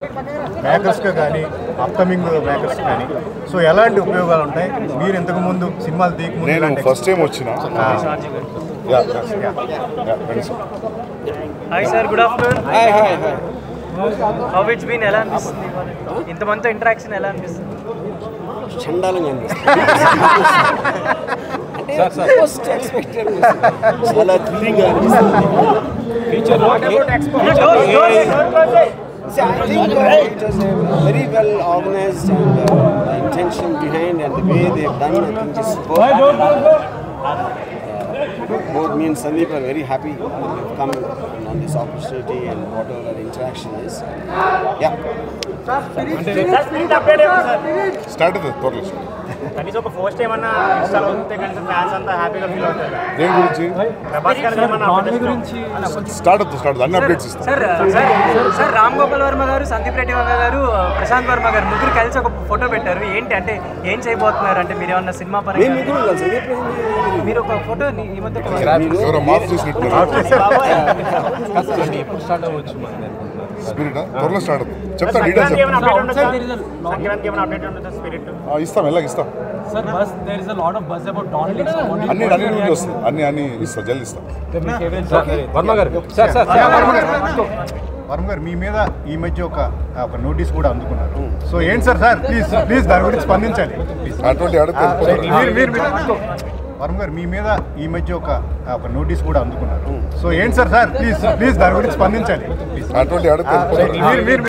మేకర్స్కి కానీ upcoming makers కానీ so ఎలాంటి ఉపయోగాలు ఉంటాయి మీరు ఇంతకు ముందు సినిమాలు తీయకముందు నేను ఇలాంటి ఫస్ట్ టైం వచ్చిన ఆ, యా, యా, యా, రండి sir. Hi sir good afternoon hi hi hi how it's been ఎలా అనిపిస్తుంది ఇంతమందితో ఇంటరాక్షన్ ఎలా అనిపిస్తుంది చండాలంగా అనిపిస్తుంది అంటే మోస్ట్ ఎక్స్పెక్టెడ్ చాలా థ్రిల్లింగ్గా అనిపిస్తుంది See, I think uh, it was a very well organized and uh, the intention behind and the way they've done, I think is superb. Both me and Sandeep are very happy that we've come on this opportunity and whatever our interaction is. Yeah. Start అవుతుంది త్వరలో కనీసం ఒక post ఏమన్నా install అవుతే కనీసం fans అంతా హ్యాపీగా feel అవుతారు దేని గురించి ప్రభాస్ గారు ఏమన్నా గురించి స్టార్ట్ అవుతుంది స్టార్ట్ అవుతుంది అన్ని అప్డేట్స్ ఇస్తాను sir sir sir Ram Gopal Varma garu Sandeep Reddy Varma గారు ప్రశాంత్ వర్మ గారు ముగ్గురు కలిసి ఒక ఫోటో పెట్టారు ఏంటి అంటే ఏం చేయబోతున్నారు అంటే మీరు ఏమన్నా సినిమా మేము పరంగా ముగ్గురు కలిసి ఎప్పుడు మీరు ఒక ఫోటో ఈ మధ్య ఒక- ఎవరో మాఫ్ చేసినట్టున్నారు స్పిరిట్ త్వరలో స్టార్ట్ అవుతుంది చెప్తా డీటెయిల్స్ సంక్రాంతి ఏమైనా చెప్తా అప్డేట్ ఉండదా సంక్రాంతికి ఏమైనా అప్డేట్ ఉండదా స్పిరిట్ ఆ, ఇస్తాం ఎలాగ ఇస్తాం Sir, bus, there is a lot of buzz about Don Leaks. అన్ని అన్ని నుండి వస్తుంది అన్ని అన్ని ఇస్తా జల్ది ఇస్తాం వర్మ గారు మీ మీద ఈ మధ్య ఒక ఒక నోటీస్ కూడా అందుకున్నారు సో ఏంటి సార్ సార్ ప్లీజ్ ప్లీజ్ దాని గురించి స్పందించాలి అటువంటి అడిగితే మీరు మీరు మీరు- వర్మ గారు మీ మీద ఈ మధ్య ఒక ఒక నోటీస్ కూడా అందుకున్నారు సో ఏంటి సార్ సార్ ప్లీజ్ ప్లీజ్ దాని గురించి స్పందించాలి అటువంటి అడిగితే మీరు మీరు